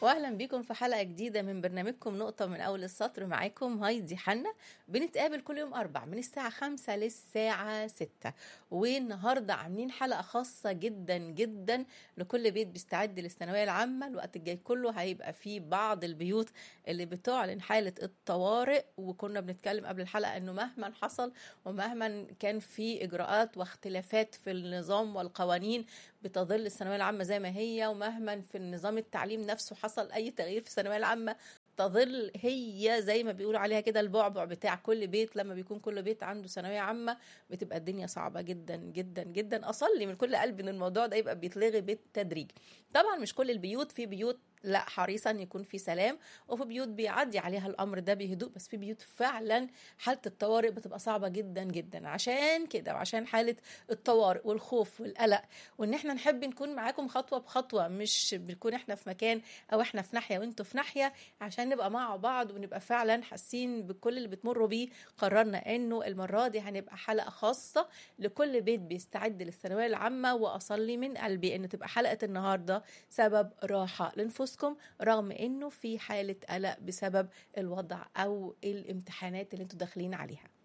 واهلا بيكم في حلقه جديده من برنامجكم نقطه من اول السطر معاكم هايدي حنا بنتقابل كل يوم اربع من الساعه خمسة للساعه ستة والنهارده عاملين حلقه خاصه جدا جدا لكل بيت بيستعد للثانويه العامه الوقت الجاي كله هيبقى فيه بعض البيوت اللي بتعلن حاله الطوارئ وكنا بنتكلم قبل الحلقه انه مهما حصل ومهما كان في اجراءات واختلافات في النظام والقوانين بتظل الثانويه العامه زي ما هي ومهما في النظام التعليم نفسه حصل اي تغيير في الثانويه العامه تظل هي زي ما بيقولوا عليها كده البعبع بتاع كل بيت لما بيكون كل بيت عنده ثانويه عامه بتبقى الدنيا صعبه جدا جدا جدا اصلي من كل قلبي ان الموضوع ده يبقى بيتلغي بالتدريج طبعا مش كل البيوت في بيوت لا حريصا يكون في سلام وفي بيوت بيعدي عليها الامر ده بهدوء بس في بيوت فعلا حاله الطوارئ بتبقى صعبه جدا جدا عشان كده وعشان حاله الطوارئ والخوف والقلق وان احنا نحب نكون معاكم خطوه بخطوه مش بنكون احنا في مكان او احنا في ناحيه وانتوا في ناحيه عشان نبقى مع بعض ونبقى فعلا حاسين بكل اللي بتمروا بيه قررنا انه المره دي هنبقى حلقه خاصه لكل بيت بيستعد للثانويه العامه واصلي من قلبي ان تبقى حلقه النهارده سبب راحه لنفوسكم رغم انه في حاله قلق بسبب الوضع او الامتحانات اللي انتوا داخلين عليها